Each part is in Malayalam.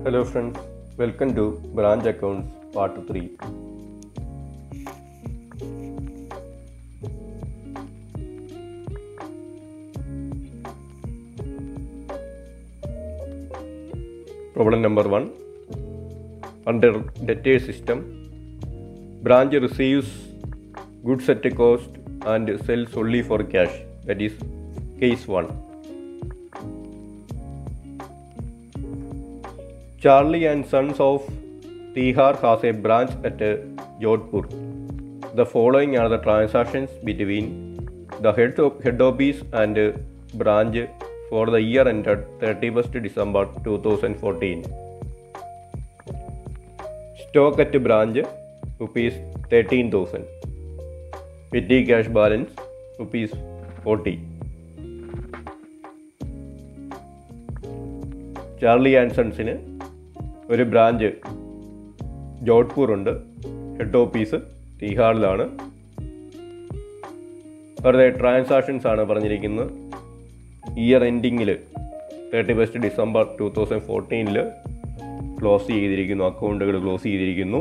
Hello friends, welcome to Branch Accounts Part 3. Problem number 1. Under debtor system, branch receives goods at a cost and sells only for cash. That is case 1. Charlie and Sons of Tihar has a branch at uh, Jodhpur. The following are the transactions between the head, of, head office and uh, branch for the year ended 31st December 2014. Stock at branch rupees 13,000. Petty cash balance rupees 40. Charlie and സൺസിന് ഒരു ബ്രാഞ്ച് ജോധ്പൂർ ഉണ്ട് ഹെഡ് ഓഫീസ് തീഹാറിലാണ് അവരുടെ ട്രാൻസാക്ഷൻസ് ആണ് പറഞ്ഞിരിക്കുന്നത് ഇയർ എൻഡിങ്ങിൽ thirty first December two thousand ഫോർട്ടീനിൽ ക്ലോസ് ചെയ്തിരിക്കുന്നു അക്കൗണ്ടുകൾ ക്ലോസ് ചെയ്തിരിക്കുന്നു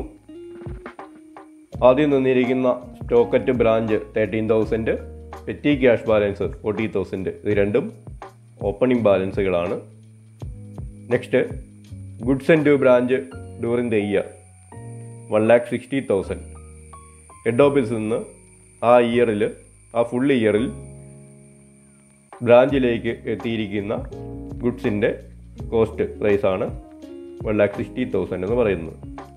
ആദ്യം നിന്നിരിക്കുന്ന stock at branch thirteen thousand petty cash balance forty thousand ഇത് രണ്ടും ഓപ്പണിംഗ് ബാലൻസുകളാണ് next goods and due branch during the year one lakh sixty thousand head ഓഫീസിൽ നിന്ന് ആ ഇയറിൽ ആ ഫുൾ ഇയറിൽ ബ്രാഞ്ചിലേക്ക് എത്തിയിരിക്കുന്ന ഗുഡ്സിൻ്റെ കോസ്റ്റ് പ്രൈസാണ് വൺ ലാക്ക് സിക്സ്റ്റി തൗസൻഡ് എന്ന് പറയുന്നത്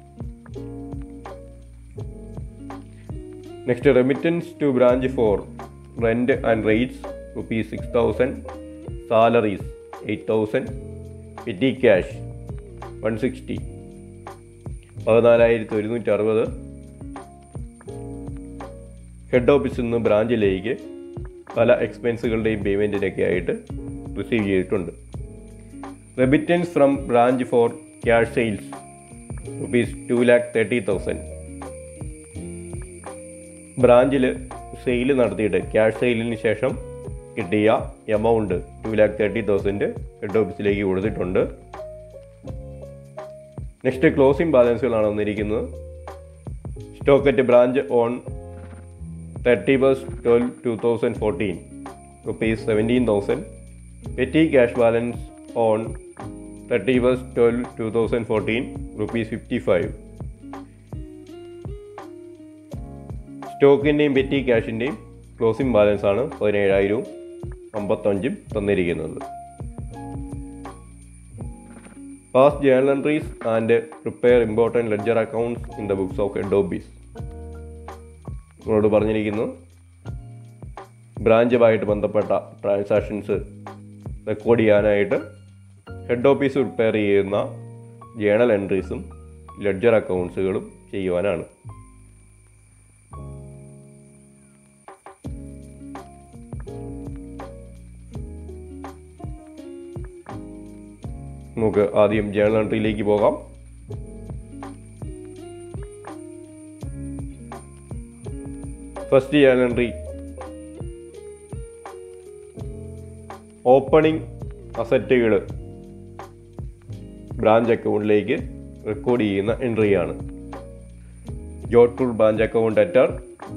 next remittance to branch for rent and rates rupees six thousand salaries eight thousand petty cash one sixty പതിനാലായിരത്തി ഒരുന്നൂറ്റി അറുപത് ഹെഡ് ഓഫീസിൽ നിന്ന് ബ്രാഞ്ചിലേക്ക് പല എക്സ്പെൻസുകളുടെയും പേയ്മെൻറ്റിനൊക്കെ ആയിട്ട് റിസീവ് ചെയ്തിട്ടുണ്ട് remittance from branch for cash sales rupees two lakh thirty thousand ബ്രാഞ്ചിൽ സെയിൽ നടത്തിയിട്ട് ക്യാഷ് സെയിലിന് ശേഷം കിട്ടിയ amount two lakh thirty thousand head ഓഫീസിലേക്ക് കൊടുത്തിട്ടുണ്ട് നെക്സ്റ്റ് ക്ലോസിംഗ് ബാലൻസുകളാണ് വന്നിരിക്കുന്നത് stock at branch on thirty first twelve two thousand fourteen rupees seventeen thousand petty cash balance on thirty first twelve two thousand fourteen rupees fifty five സ്റ്റോക്കിൻ്റെയും പെറ്റി ക്യാഷിൻ്റെയും ക്ലോസിംഗ് ബാലൻസ് ആണ് പതിനേഴായിരവും അമ്പത്തഞ്ചും തന്നിരിക്കുന്നത് pass journal entries and prepare important ledger accounts in the books of head office നമ്മളോട് പറഞ്ഞിരിക്കുന്നു ബ്രാഞ്ചുമായിട്ട് ബന്ധപ്പെട്ട ട്രാൻസാക്ഷൻസ് റെക്കോർഡ് ചെയ്യാനായിട്ട് ഹെഡ് ഓഫീസ് പ്രിപ്പയർ ചെയ്യുന്ന ജേണൽ എൻട്രീസും ലെഡ്ജർ അക്കൗണ്ട്സുകളും ചെയ്യുവാനാണ് നമുക്ക് ആദ്യം ജേണൽ എൻട്രിയിലേക്ക് പോകാം ഫസ്റ്റ് ജേണൽ എൻട്രി ഓപ്പണിംഗ് അസറ്റുകൾ ബ്രാഞ്ച് അക്കൗണ്ടിലേക്ക് റെക്കോർഡ് ചെയ്യുന്ന എൻട്രിയാണ് Jodhpur branch account അറ്റർ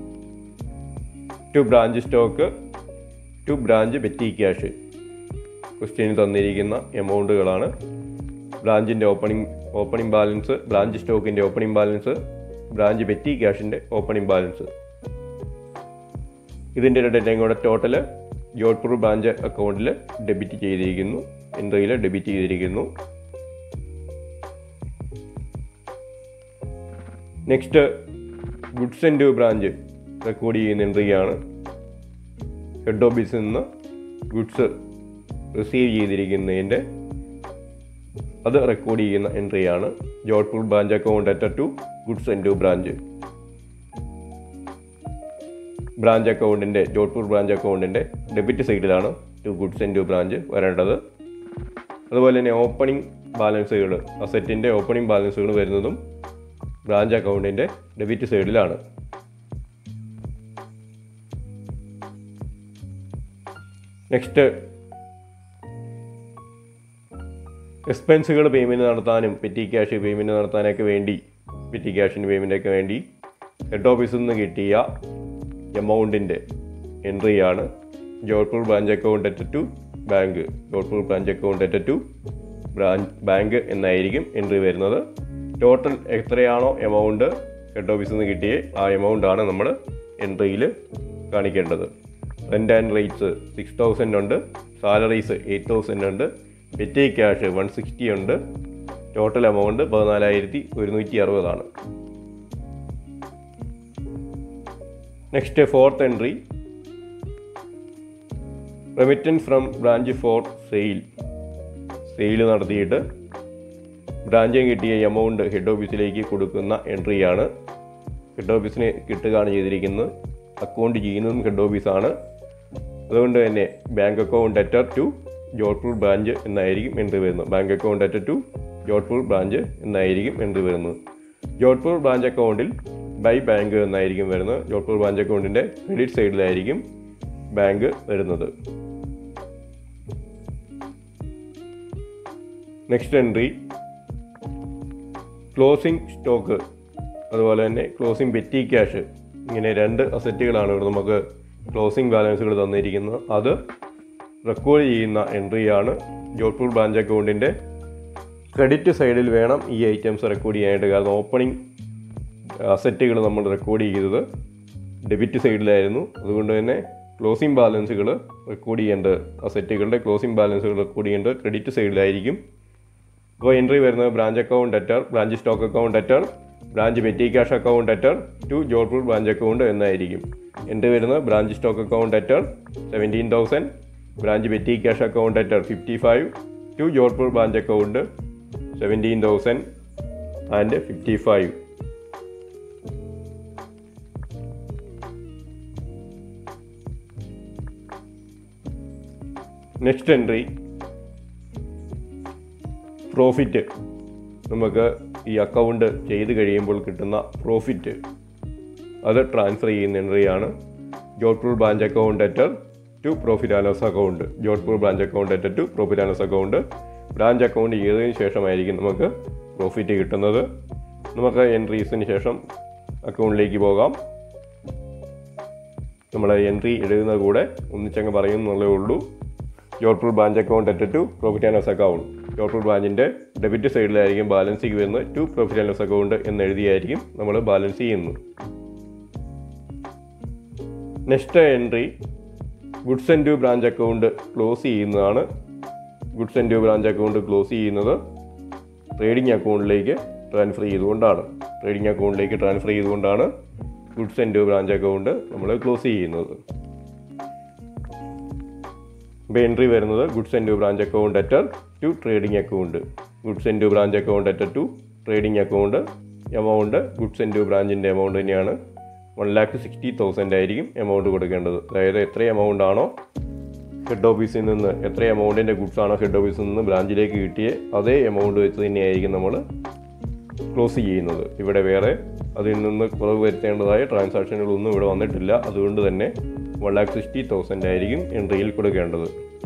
to branch stock to branch petty cash ക്വസ്റ്റ്യനിൽ തന്നിരിക്കുന്ന എമൗണ്ടുകളാണ് ബ്രാഞ്ചിൻ്റെ ഓപ്പണിംഗ് ഓപ്പണിംഗ് ബാലൻസ് ബ്രാഞ്ച് സ്റ്റോക്കിൻ്റെ ഓപ്പണിംഗ് ബാലൻസ് ബ്രാഞ്ച് പെറ്റി ക്യാഷിൻ്റെ ഓപ്പണിംഗ് ബാലൻസ് ഇതിൻ്റെ ഡേറ്റയും കൂടെ ടോട്ടൽ ജോധ്പൂർ ബ്രാഞ്ച് അക്കൗണ്ടിൽ ഡെബിറ്റ് ചെയ്തിരിക്കുന്നു എൻട്രിയിൽ ഡെബിറ്റ് ചെയ്തിരിക്കുന്നു next goods and branch record ചെയ്യുന്ന എൻട്രിയാണ് ഹെഡ് ഓഫീസിൽ നിന്ന് ഗുഡ്സ് റിസീവ് ചെയ്തിരിക്കുന്നതിൻ്റെ അത് റെക്കോർഡ് ചെയ്യുന്ന എൻട്രിയാണ് Jodhpur branch account അറ്റർ to goods and branch branch അക്കൗണ്ടിൻ്റെ ജോധ്പൂർ ബ്രാഞ്ച് അക്കൗണ്ടിൻ്റെ ഡെബിറ്റ് സൈഡിലാണ് ടു ഗുഡ്സ് ആൻഡ് ബ്രാഞ്ച് വരേണ്ടത് അതുപോലെ തന്നെ ഓപ്പണിംഗ് ബാലൻസുകൾ അസറ്റിൻ്റെ ഓപ്പണിംഗ് ബാലൻസുകൾ വരുന്നതും ബ്രാഞ്ച് അക്കൗണ്ടിൻ്റെ ഡെബിറ്റ് സൈഡിലാണ് നെക്സ്റ്റ് എക്സ്പെൻസുകൾ പേയ്മെൻറ്റ് നടത്താനും പെറ്റി ക്യാഷ് പേയ്മെൻറ്റ് നടത്താനൊക്കെ വേണ്ടി പെറ്റി ക്യാഷിന് പേയ്മെൻറ്റൊക്കെ വേണ്ടി ഹെഡ് ഓഫീസിൽ നിന്ന് കിട്ടിയ എമൗണ്ടിൻ്റെ എൻട്രിയാണ് Jodhpur branch account at to bank Jodhpur branch account at to branch bank എന്നായിരിക്കും എൻട്രി വരുന്നത് ടോട്ടൽ എത്രയാണോ എമൗണ്ട് ഹെഡ് ഓഫീസിൽ നിന്ന് കിട്ടിയ ആ എമൗണ്ടാണ് നമ്മൾ എൻട്രിയിൽ കാണിക്കേണ്ടത് rent and rates six thousand ഉണ്ട് സാലറീസ് എയ്റ്റ് തൗസൻഡ് ഉണ്ട് പെറ്റി ക്യാഷ് വൺ സിക്സ്റ്റി ഉണ്ട് ടോട്ടൽ എമൗണ്ട് പതിനാലായിരത്തി ഒരുന്നൂറ്റി അറുപതാണ് next fourth entry remittance from branch for sale sale നടത്തിയിട്ട് ബ്രാഞ്ചിൽ കിട്ടിയ എമൗണ്ട് ഹെഡ് ഓഫീസിലേക്ക് കൊടുക്കുന്ന എൻട്രിയാണ് ഹെഡ് ഓഫീസിന് കിട്ടുകയാണ് ചെയ്തിരിക്കുന്നത് അക്കൗണ്ട് ചെയ്യുന്നതും ഹെഡ് ഓഫീസാണ് അതുകൊണ്ട് തന്നെ bank account അറ്റർ to Jodhpur branch എന്നായിരിക്കും എൻട്രി വരുന്നത് bank account അറ്റർ to Jodhpur branch എന്നായിരിക്കും എൻട്രി വരുന്നത് ജോധ്പൂർ ബ്രാഞ്ച് അക്കൗണ്ടിൽ ബൈ ബാങ്ക് എന്നായിരിക്കും വരുന്നത് ജോധ്പൂർ ബ്രാഞ്ച് അക്കൗണ്ടിൻ്റെ ക്രെഡിറ്റ് സൈഡിലായിരിക്കും ബാങ്ക് വരുന്നത് നെക്സ്റ്റ് എൻട്രി ക്ലോസിംഗ് സ്റ്റോക്ക് അതുപോലെ തന്നെ ക്ലോസിംഗ് പെറ്റി ക്യാഷ് ഇങ്ങനെ രണ്ട് അസറ്റുകളാണ് ഇവിടെ നമുക്ക് ക്ലോസിംഗ് ബാലൻസുകൾ തന്നിരിക്കുന്നത് അത് റെക്കോർഡ് ചെയ്യുന്ന എൻട്രിയാണ് ജോധ്പൂർ ബ്രാഞ്ച് അക്കൗണ്ടിൻ്റെ ക്രെഡിറ്റ് സൈഡിൽ വേണം ഈ ഐറ്റംസ് റെക്കോർഡ് ചെയ്യാനായിട്ട് കാരണം ഓപ്പണിംഗ് അസറ്റുകൾ നമ്മൾ റെക്കോർഡ് ചെയ്തത് ഡെബിറ്റ് സൈഡിലായിരുന്നു അതുകൊണ്ട് തന്നെ ക്ലോസിംഗ് ബാലൻസുകൾ റെക്കോർഡ് ചെയ്യേണ്ട അസറ്റുകളുടെ ക്ലോസിംഗ് ബാലൻസുകൾ റെക്കോർഡ് ചെയ്യേണ്ടത് ക്രെഡിറ്റ് സൈഡിലായിരിക്കും ഇപ്പോൾ എൻട്രി വരുന്നത് branch account utter branch stock account utter branch petty cash account അറ്റർ to Jodhpur branch account എന്നായിരിക്കും എൻട്രി വരുന്നത് branch stock account utter seventeen thousand branch petty cash account utter fifty five to Jodhpur branch account seventeen thousand and fifty five next entry profit നമുക്ക് ഈ അക്കൗണ്ട് ചെയ്ത് കഴിയുമ്പോൾ കിട്ടുന്ന പ്രോഫിറ്റ് അത് ട്രാൻസ്ഫർ ചെയ്യുന്ന എൻട്രിയാണ് Jodhpur branch account അറ്റർ to profit and loss account Jodhpur branch account അറ്റർ to profit and loss account branch account ചെയ്തതിന് ശേഷമായിരിക്കും നമുക്ക് പ്രോഫിറ്റ് കിട്ടുന്നത് നമുക്ക് എൻട്രീസിന് ശേഷം അക്കൗണ്ടിലേക്ക് പോകാം നമ്മൾ എൻട്രി എഴുതുന്ന കൂടെ ഒന്നിച്ചങ്ങ് പറയുന്നുള്ളേ ഉള്ളൂ Jodhpur branch account at to profit and loss account Jodhpur ബ്രാഞ്ചിൻ്റെ ഡെബിറ്റ് സൈഡിലായിരിക്കും ബാലൻസിങ് വരുന്നത് to profit and loss account എന്ന് എഴുതിയായിരിക്കും നമ്മൾ ബാലൻസ് ചെയ്യുന്നത് next entry goods and to branch account close ചെയ്യുന്നതാണ് goods and to branch account close ചെയ്യുന്നത് ട്രേഡിംഗ് അക്കൗണ്ടിലേക്ക് ട്രാൻസ്ഫർ ചെയ്തുകൊണ്ടാണ് ട്രേഡിംഗ് അക്കൗണ്ടിലേക്ക് ട്രാൻസ്ഫർ ചെയ്തുകൊണ്ടാണ് goods and to branch account നമ്മൾ ക്ലോസ് ചെയ്യുന്നത് ഇപ്പോൾ എൻട്രി വരുന്നത് goods and to branch account അറ്റർ to trading account goods and to branch account അറ്റർ to trading account amount goods and to ബ്രാഞ്ചിൻ്റെ എമൗണ്ട് തന്നെയാണ് വൺ ലാക്ക് സിക്സ്റ്റി തൗസൻഡ് ആയിരിക്കും എമൗണ്ട് കൊടുക്കേണ്ടത് അതായത് എത്ര എമൗണ്ട് ആണോ ഹെഡ് ഓഫീസിൽ നിന്ന് എത്ര എമൗണ്ടിൻ്റെ ഗുഡ്സ് ആണോ ഹെഡ് ഓഫീസിൽ നിന്ന് ബ്രാഞ്ചിലേക്ക് കിട്ടിയ അതേ എമൗണ്ട് വെച്ച് തന്നെയായിരിക്കും നമ്മൾ ക്ലോസ് ചെയ്യുന്നത് ഇവിടെ വേറെ അതിൽ നിന്ന് കുറവ് വരുത്തേണ്ടതായ ട്രാൻസാക്ഷനുകളൊന്നും ഇവിടെ വന്നിട്ടില്ല അതുകൊണ്ട് തന്നെ വൺ ലാക്ക് സിക്സ്റ്റി തൗസൻഡ് ആയിരിക്കും എൻട്രിയിൽ കൊടുക്കേണ്ടത്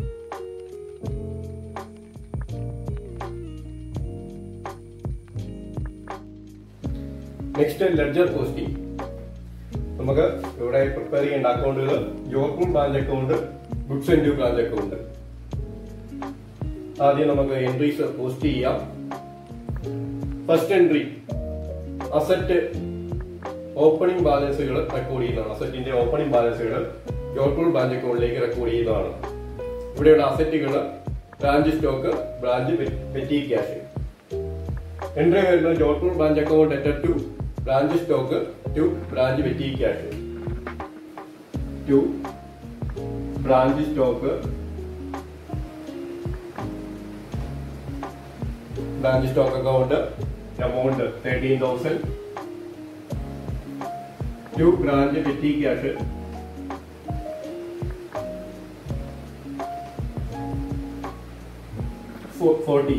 നെക്സ്റ്റ് ലെഡ്ജർ പോസ്റ്റിംഗ് നമുക്ക് ഇവിടെ പ്രിപ്പയർ ചെയ്യേണ്ട അക്കൗണ്ടുകൾ Jodhpur branch account goods and branch account ആദ്യം നമുക്ക് എൻട്രീസ് പോസ്റ്റ് ചെയ്യാം ഫസ്റ്റ് എൻട്രി അസറ്റ് ഓപ്പണിംഗ് ബാലൻസുകൾ റെക്കോർഡ് ചെയ്യുന്നതാണ് അസറ്റിന്റെ ഓപ്പണിംഗ് ബാലൻസുകൾ ജോർപ്പൂർ ബ്രാഞ്ച് അക്കൗണ്ടിലേക്ക് റെക്കോർഡ് ചെയ്യുന്നതാണ് ഇവിടെയുള്ള അസറ്റുകൾ branch stock branch petty cash entry വരുന്നത് Jodhpur branch account അറ്റർ to branch stock to branch petty cash to branch stock branch stock account amount thirteen thousand to branch petty cash forty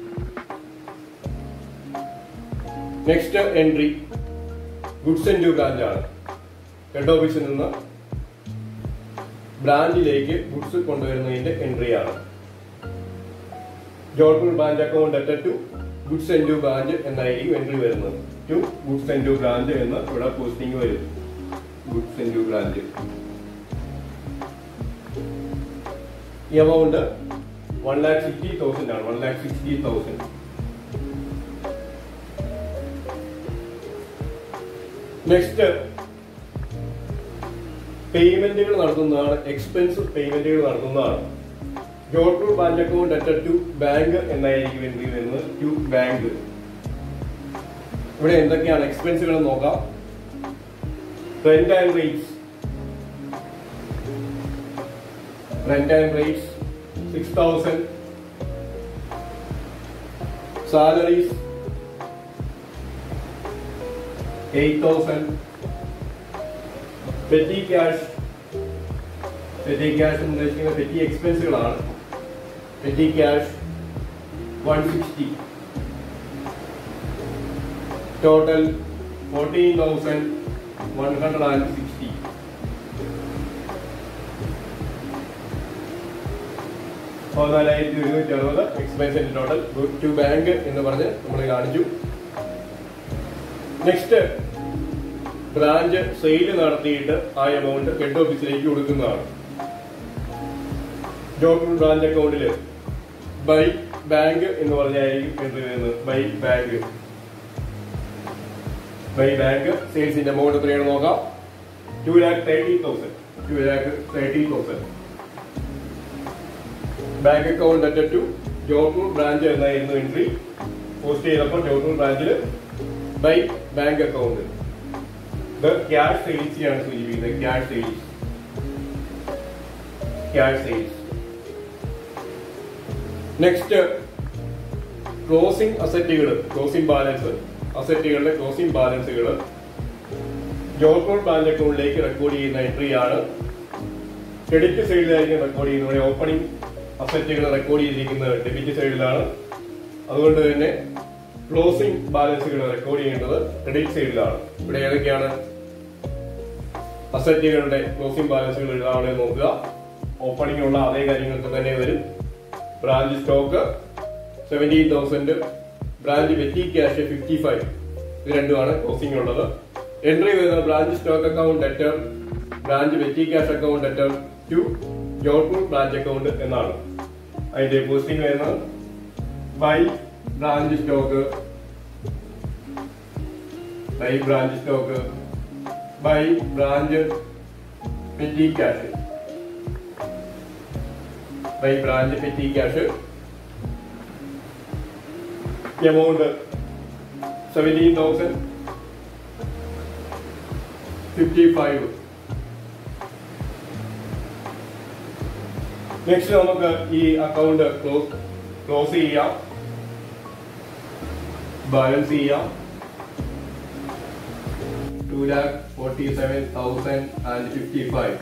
next entry goods and due branch ആണ് ഹെഡ് ഓഫീസിൽ നിന്ന് ബ്രാഞ്ചിലേക്ക് ഗുഡ്സ് കൊണ്ടുവരുന്നതിന്റെ എൻട്രി ആണ് ജോർപ്പൂർ ബ്രാഞ്ച് അക്കൗണ്ട് അറ്റ to goods and to branch എന്നായിരിക്കും എൻട്രി വരുന്നത് to goods and to branch എന്ന് ഇവിടെ പോസ്റ്റിംഗ് വരും ഗുഡ്സ് ആൻഡ് ടു ബ്രാഞ്ച് ഈ amount one lakh sixty thousand ആണ് one lakh sixty thousand next പേയ്മെന്റുകൾ നടത്തുന്നതാണ് എക്സ്പെൻസ് പേയ്മെന്റുകൾ നടത്തുന്നതാണ് ജോർട്ടൂർ ബാങ്ക് അക്കൗണ്ട് അറ്റ ടു ബാങ്ക് എന്നായിരിക്കും എൻട്രി വരുന്നത് ടു ബാങ്ക് ഇവിടെ എന്തൊക്കെയാണ് എക്സ്പെൻസുകൾ നോക്കാം rent and rates rent and rates six thousand salaries eight thousand petty cash petty cash എന്ന് ഉദ്ദേശിക്കുന്നത് പെറ്റി എക്സ്പെൻസുകളാണ് petty cash one sixty total fourteen thousand one hundred and sixty പതിനാലായിരത്തി ഒരുന്നൂറ്റി അറുപത് എക്സ്പെൻസിന്റെ ടോട്ടൽ ടു ബാങ്ക് എന്ന് പറഞ്ഞ് നമ്മൾ കാണിച്ചു നെക്സ്റ്റ് ബ്രാഞ്ച് സെയിൽ നടത്തിയിട്ട് ആ എമൗണ്ട് ഹെഡ് ഓഫീസിലേക്ക് കൊടുക്കുന്നതാണ് ജോബ് ബ്രാഞ്ച് അക്കൗണ്ടിൽ ബൈ ബാങ്ക് എന്ന് പറഞ്ഞായിരിക്കും എൻട്രി വരുന്നത് ബൈ ബാങ്ക് ബൈ ബാങ്ക് സെയിൽസിന്റെ എമൗണ്ട് എത്രയാണ് നോക്കാം two lakh thirty thousand two lakh thirty thousand bank account അറ്റ ടു ജോർട്ടൂർ ബ്രാഞ്ച് എന്നായിരുന്നു എൻട്രി പോസ്റ്റ് ചെയ്തപ്പോൾ ജോർട്ടൂർ ബ്രാഞ്ചിൽ ബൈ ബാങ്ക് അക്കൗണ്ട് ഇത് ക്യാഷ് സെയിൽസിയാണ് സൂചിപ്പിക്കുന്നത് cash sales cash sales next closing അസറ്റുകൾ ക്ലോസിംഗ് ബാലൻസ് അസറ്റുകളുടെ ക്ലോസിംഗ് ബാലൻസുകൾ ജോർക്കോൾ ബാങ്ക് അക്കൗണ്ടിലേക്ക് റെക്കോർഡ് ചെയ്യുന്ന എൻട്രി ആണ് ക്രെഡിറ്റ് സൈഡിലായിരിക്കും റെക്കോർഡ് ചെയ്യുന്നത് ഓപ്പണിംഗ് അസറ്റുകൾ റെക്കോർഡ് ചെയ്തിരിക്കുന്നത് ഡെബിറ്റ് സൈഡിലാണ് അതുകൊണ്ട് തന്നെ ക്ലോസിംഗ് ബാലൻസുകൾ റെക്കോർഡ് ചെയ്യേണ്ടത് ക്രെഡിറ്റ് സൈഡിലാണ് ഇവിടെ ഏതൊക്കെയാണ് അസറ്റുകളുടെ ക്ലോസിംഗ് ബാലൻസുകൾ എഴുതാവുന്നത് നോക്കുക ഓപ്പണിംഗ് ഉള്ള അതേ കാര്യങ്ങൾക്ക് തന്നെ വരും branch stock seventeen thousand branch petty cash fifty five ഇത് രണ്ടുമാണ് ക്ലോസിംഗ് ഉള്ളത് എൻട്രി വരുന്നത് branch stock account letter branch petty cash account letter to Jodhpur branch account എന്നാണ് അതിന്റെ പോസ്റ്റിംഗ് വരുന്നത് by branch stock by branch stock by branch petty cash by branch petty cash amount seventeen thousand fifty five next നമുക്ക് ഈ അക്കൗണ്ട് ക്ലോസ് ക്ലോസ് ചെയ്യാം ബാലൻസ് ചെയ്യാം two lakh forty seven thousand and fifty five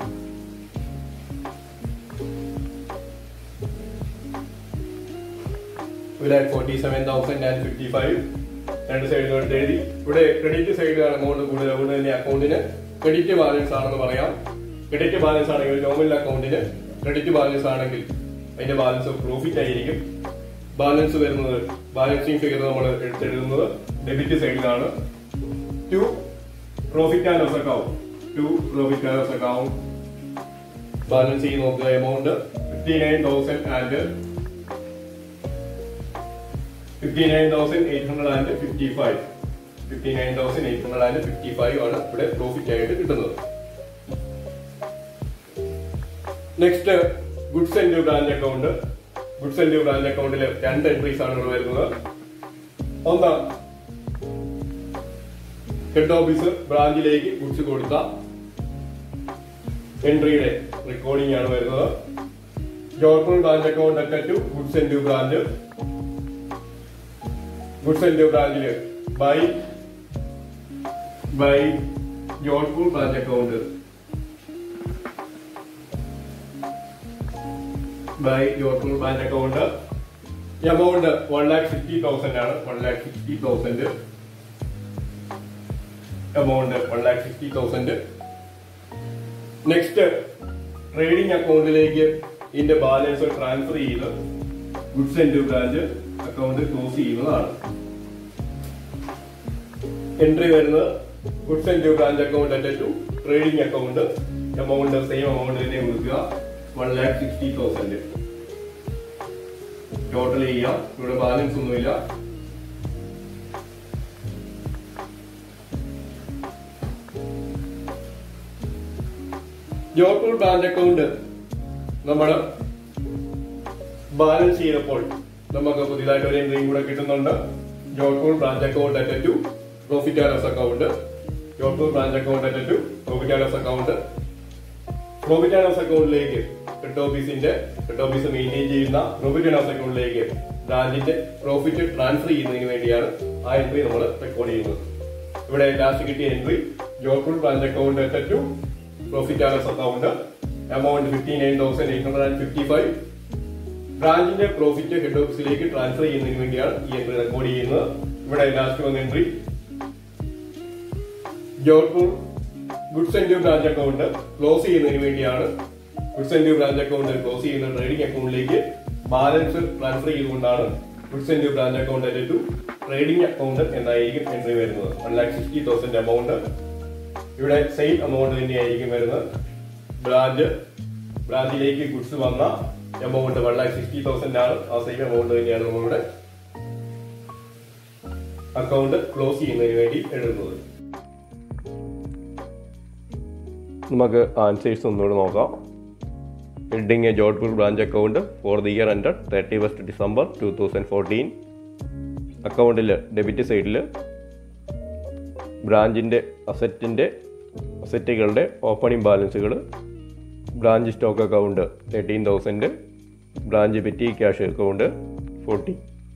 two lakh forty seven thousand and fifty five രണ്ട് സൈഡിലോട്ട് എഴുതി ഇവിടെ ക്രെഡിറ്റ് സൈഡിലാണ് എമൗണ്ട് കൂടുതൽ അതുകൊണ്ട് തന്നെ അക്കൗണ്ടിന് ക്രെഡിറ്റ് ബാലൻസ് ആണെന്ന് പറയാം ക്രെഡിറ്റ് ബാലൻസ് ആണെങ്കിൽ നോമിനൽ അക്കൗണ്ടിന് ക്രെഡിറ്റ് ബാലൻസ് ആണെങ്കിൽ അതിന്റെ ബാലൻസ് പ്രോഫിറ്റ് ആയിരിക്കും ബാലൻസ് വരുന്നത് ബാലൻസിങ് ഫിഗർ നമ്മൾ എടുത്തെഴുതുന്നത് ഡെബിറ്റ് സൈഡിലാണ് to profit and loss account to profit and loss account balance ചെയ്ത് നോക്കുക amount fifty nine thousand and fifty nine thousand eight hundred and fifty five fifty nine thousand eight hundred and fifty five ആണ് ഇവിടെ പ്രോഫിറ്റ് ആയിട്ട് കിട്ടുന്നത് next goods and branch account goods and branch അക്കൗണ്ടിൽ രണ്ട് എൻട്രീസ് ആണ് ഇവിടെ വരുന്നത് ഒന്ന് ഹെഡ് ഓഫീസ് ബ്രാഞ്ചിലേക്ക് ഗുഡ്സ് കൊടുത്ത എൻട്രിയുടെ റെക്കോർഡിംഗ് ആണ് വരുന്നത് ജോർപ്പൂർ ബ്രാഞ്ച് അക്കൗണ്ട് അറ്റ to goods and branch goods and ബ്രാഞ്ചില് by by Jodhpur branch account by Jodhpur branch account amount one lakh sixty thousand ആണ് one lakh sixty thousand amount one lakh sixty thousand next trading അക്കൗണ്ടിലേക്ക് ഇതിന്റെ ബാലൻസ് ട്രാൻസ്ഫർ ചെയ്ത് goods and branch account close ചെയ്യുന്നതാണ് എൻട്രി വരുന്നത് goods and branch account at to trading account amount same amount തന്നെ കൊടുക്കുക one lakh sixty thousand total ചെയ്യാം ഇവിടെ ബാലൻസ് ഒന്നുമില്ല ജോർപൂർ ബാങ്ക് അക്കൗണ്ട് നമ്മൾ ബാലൻസ് ചെയ്തപ്പോൾ നമുക്ക് പുതിയതായിട്ട് ഒരു എൻട്രിയും കൂടെ കിട്ടുന്നുണ്ട് Jodhpur branch account at to profit and loss account Jodhpur branch account at to profit and loss account profit and loss അക്കൗണ്ടിലേക്ക് ഹെഡ് ഓഫീസിന്റെ ഹെഡ് ഓഫീസ് മെയിൻറ്റെയിൻ ചെയ്യുന്ന പ്രോഫിറ്റ് ആൻഡ് ലോസ് അക്കൗണ്ടിലേക്ക് ബ്രാഞ്ചിന്റെ പ്രോഫിറ്റ് ട്രാൻസ്ഫർ ചെയ്യുന്നതിന് വേണ്ടിയാണ് ആ എൻട്രി നമ്മൾ റെക്കോർഡ് ചെയ്യുന്നത് ഇവിടെ ലാസ്റ്റ് കിട്ടിയ entry Jodhpur branch account at to profit and loss account amount fifty nine thousand eight hundred and fifty five ബ്രാഞ്ചിന്റെ പ്രോഫിറ്റ് ഹെഡ് ഓഫീസിലേക്ക് ട്രാൻസ്ഫർ ചെയ്യുന്നതിന് വേണ്ടിയാണ് ഈ എൻട്രി റെക്കോർഡ് ചെയ്യുന്നത് ഇവിടെ ലാസ്റ്റ് വന്ന entry Jodhpur goods and branch account close ചെയ്യുന്നതിന് വേണ്ടിയാണ് goods and branch account close ചെയ്യുന്ന ട്രേഡിംഗ് അക്കൗണ്ടിലേക്ക് ബാലൻസ് ട്രാൻസ്ഫർ ചെയ്തുകൊണ്ടാണ് goods and branch account to trading account എന്നായിരിക്കും എൻട്രി വരുന്നത് one lakh sixty thousand amount ഇവിടെ സെയിം എമൗണ്ട് തന്നെയായിരിക്കും വരുന്നത് ബ്രാഞ്ച് ബ്രാഞ്ചിലേക്ക് ഗുഡ്സ് വന്ന amount one lakh sixty thousand ആണ് ആ സെയിം എമൗണ്ട് തന്നെയാണ് നമ്മളിവിടെ അക്കൗണ്ട് ക്ലോസ് ചെയ്യുന്നതിന് വേണ്ടി എഴുതുന്നത് നമുക്ക് ആൻസേഴ്സ് ഒന്നുകൂടെ നോക്കാം heading a Jodhpur branch account for the year end thirty first December two thousand fourteen അക്കൗണ്ടിൽ ഡെബിറ്റ് സൈഡിൽ ബ്രാഞ്ചിൻ്റെ അസറ്റിൻ്റെ അസറ്റുകളുടെ ഓപ്പണിംഗ് ബാലൻസുകൾ branch stock account thirteen thousand branch petty cash account forty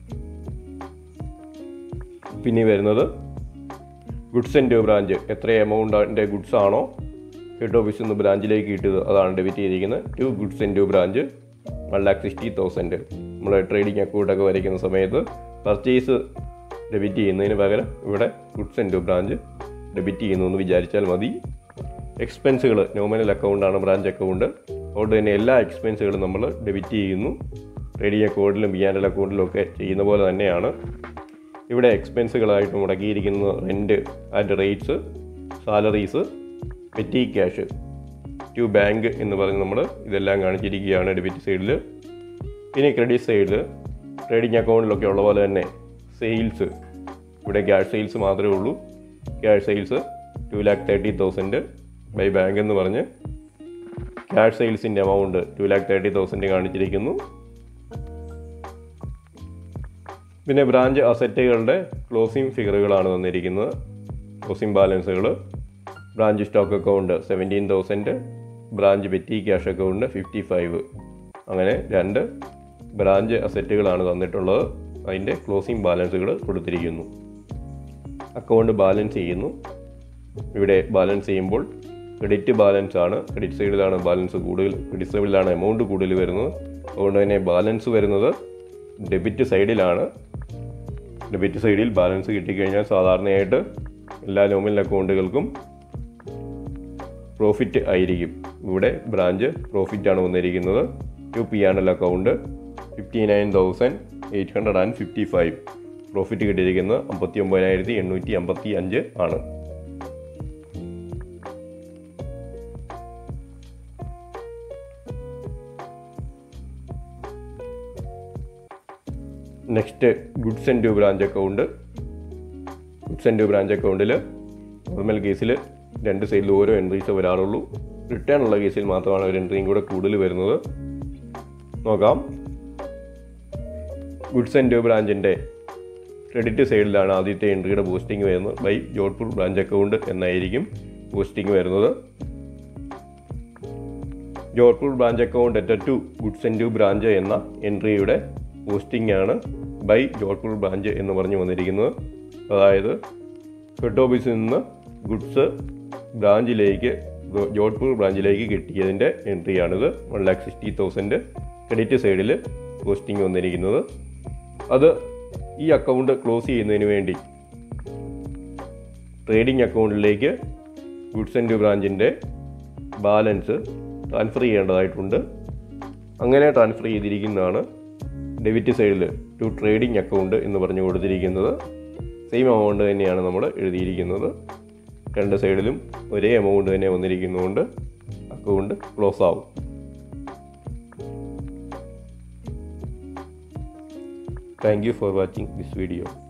പിന്നെ വരുന്നത് ഗുഡ്സ് ആൻഡ് ബ്രാഞ്ച് എത്ര എമൗണ്ടിൻ്റെ ഗുഡ്സ് ആണോ ഹെഡ് ഓഫീസിൽ നിന്ന് ബ്രാഞ്ചിലേക്ക് കിട്ടിയത് അതാണ് ഡെബിറ്റ് ചെയ്തിരിക്കുന്നത് to goods and branch one lakh sixty thousand നമ്മൾ ട്രേഡിംഗ് അക്കൗണ്ടൊക്കെ വരയ്ക്കുന്ന സമയത്ത് പർച്ചേസ് ഡെബിറ്റ് ചെയ്യുന്നതിന് പകരം ഇവിടെ ഗുഡ്സ് ആൻഡ് ബ്രാഞ്ച് ഡെബിറ്റ് ചെയ്യുന്നു എന്ന് വിചാരിച്ചാൽ മതി എക്സ്പെൻസുകൾ നോമിനൽ അക്കൗണ്ടാണ് ബ്രാഞ്ച് അക്കൗണ്ട് അതുകൊണ്ട് തന്നെ എല്ലാ എക്സ്പെൻസുകളും നമ്മൾ ഡെബിറ്റ് ചെയ്യുന്നു ട്രേഡിംഗ് അക്കൗണ്ടിലും ബി ആൻഡ് എൽ അക്കൗണ്ടിലും ഒക്കെ ചെയ്യുന്ന പോലെ തന്നെയാണ് ഇവിടെ എക്സ്പെൻസുകളായിട്ട് മുടക്കിയിരിക്കുന്നത് rent and rates salaries petty cash to bank എന്ന് പറഞ്ഞ് നമ്മൾ ഇതെല്ലാം കാണിച്ചിരിക്കുകയാണ് ഡെബിറ്റ് സൈഡിൽ ഇനി ക്രെഡിറ്റ് സൈഡിൽ ട്രേഡിംഗ് അക്കൗണ്ടിലൊക്കെ ഉള്ള പോലെ തന്നെ സെയിൽസ് ഇവിടെ ക്യാഷ് സെയിൽസ് മാത്രമേ ഉള്ളൂ cash sales two lakh thirty thousand by bank എന്ന് പറഞ്ഞ് ക്യാഷ് സെയിൽസിൻ്റെ amount two lakh thirty thousand കാണിച്ചിരിക്കുന്നു പിന്നെ ബ്രാഞ്ച് അസറ്റുകളുടെ ക്ലോസിംഗ് ഫിഗറുകളാണ് തന്നിരിക്കുന്നത് ക്ലോസിംഗ് ബാലൻസുകൾ branch stock account seventeen thousand branch petty cash account fifty five അങ്ങനെ രണ്ട് ബ്രാഞ്ച് അസറ്റുകളാണ് തന്നിട്ടുള്ളത് അതിൻ്റെ ക്ലോസിംഗ് ബാലൻസുകൾ കൊടുത്തിരിക്കുന്നു അക്കൗണ്ട് ബാലൻസ് ചെയ്യുന്നു ഇവിടെ ബാലൻസ് ചെയ്യുമ്പോൾ ക്രെഡിറ്റ് ബാലൻസ് ആണ് ക്രെഡിറ്റ് സൈഡിലാണ് ബാലൻസ് കൂടുതൽ ക്രെഡിറ്റ് സൈഡിലാണ് എമൗണ്ട് കൂടുതൽ വരുന്നത് അതുകൊണ്ട് തന്നെ ബാലൻസ് വരുന്നത് ഡെബിറ്റ് സൈഡിലാണ് ഡെബിറ്റ് സൈഡിൽ ബാലൻസ് കിട്ടിക്കഴിഞ്ഞാൽ സാധാരണയായിട്ട് എല്ലാ നോമിനൽ അക്കൗണ്ടുകൾക്കും പ്രോഫിറ്റ് ആയിരിക്കും ഇവിടെ ബ്രാഞ്ച് പ്രോഫിറ്റ് ആണ് വന്നിരിക്കുന്നത് to P and L account fifty nine thousand eight hundred and fifty five profit കിട്ടിയിരിക്കുന്നത് അമ്പത്തി ഒമ്പതിനായിരത്തി എണ്ണൂറ്റി അമ്പത്തി അഞ്ച് ആണ് next goods and branch account goods and branch അക്കൗണ്ടിൽ നോർമൽ കേസിൽ രണ്ട് സൈഡിൽ ഓരോ എൻട്രീസ് വരാറുള്ളൂ റിട്ടേൺ ഉള്ള കേസിൽ മാത്രമാണ് ഒരു എൻട്രിയും കൂടെ കൂടുതൽ വരുന്നത് നോക്കാം ഗുഡ്സ് ആൻഡ് ബ്രാഞ്ചിൻ്റെ ക്രെഡിറ്റ് സൈഡിലാണ് ആദ്യത്തെ എൻട്രിയുടെ പോസ്റ്റിംഗ് വരുന്നത് ബൈ ജോധ്പൂർ ബ്രാഞ്ച് അക്കൗണ്ട് എന്നായിരിക്കും പോസ്റ്റിംഗ് വരുന്നത് Jodhpur branch account at to goods and branch എന്ന എൻട്രിയുടെ പോസ്റ്റിംഗ് ആണ് ബൈ ജോധ്പൂർ ബ്രാഞ്ച് എന്ന് പറഞ്ഞു വന്നിരിക്കുന്നത് അതായത് ഹെഡ് ഓഫീസിൽ നിന്ന് ഗുഡ്സ് ബ്രാഞ്ചിലേക്ക് ജോധ്പൂർ ബ്രാഞ്ചിലേക്ക് കിട്ടിയതിൻ്റെ എൻട്രിയാണിത് one lakh sixty thousand credit സൈഡിൽ പോസ്റ്റിംഗ് വന്നിരിക്കുന്നത് അത് ഈ അക്കൗണ്ട് ക്ലോസ് ചെയ്യുന്നതിന് വേണ്ടി ട്രേഡിംഗ് അക്കൗണ്ടിലേക്ക് ഗുഡ്സ് ആൻഡ് ബ്രാഞ്ചിൻ്റെ ബാലൻസ് ട്രാൻസ്ഫർ ചെയ്യേണ്ടതായിട്ടുണ്ട് അങ്ങനെ ട്രാൻസ്ഫർ ചെയ്തിരിക്കുന്നതാണ് ഡെബിറ്റ് സൈഡിൽ ടു ട്രേഡിംഗ് അക്കൗണ്ട് എന്ന് പറഞ്ഞു കൊടുത്തിരിക്കുന്നത് സെയിം എമൗണ്ട് തന്നെയാണ് നമ്മൾ എഴുതിയിരിക്കുന്നത് രണ്ട് സൈഡിലും ഒരേ എമൗണ്ട് തന്നെ വന്നിരിക്കുന്നതുകൊണ്ട് അക്കൗണ്ട് ക്ലോസ് ആവും thank you for watching this video